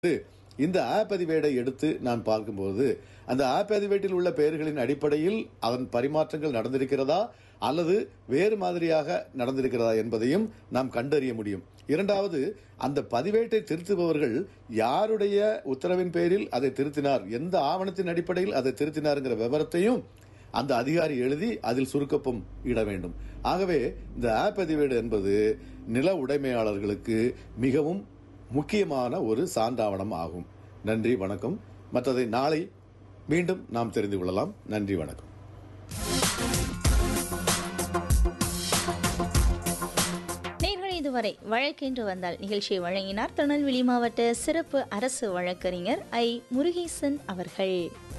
இந்த ஆப் பதிவேடை எடுத்து நான் பார்க்கும்போது அந்த ஆப் பதிவேட்டில் உள்ள பெயர்களின் அடிப்படையில் அதன் பரிமாற்றங்கள் நடந்திருக்கிறதா அல்லது வேறு மாதிரியாக நடந்திருக்கிறதா என்பதையும் நாம் கண்டறிய முடியும் இரண்டாவது அந்த பதிவேட்டை திருத்துபவர்கள் யாருடைய உத்தரவின் பேரில் அதை திருத்தினார் எந்த ஆவணத்தின் அடிப்படையில் அதை திருத்தினார்ங்கிற விவரத்தையும் அந்த அதிகாரி எழுதி அதில் சுருக்கப்பம் இட வேண்டும் ஆகவே இந்த ஆப் பதிவேடு என்பது நில உடைமையாளர்களுக்கு மிகவும் முக்கியமான ஒரு சான்றாவணம் ஆகும் நன்றி வணக்கம் மற்றதை நாளை மீண்டும் நாம் தெரிந்து கொள்ளலாம் நன்றி வணக்கம் நேர்கள் இதுவரை வழக்கென்று வந்தால் நிகழ்ச்சியை வழங்கினார் திருநெல்வேலி மாவட்ட சிறப்பு அரசு வழக்கறிஞர் ஐ முருகேசன் அவர்கள்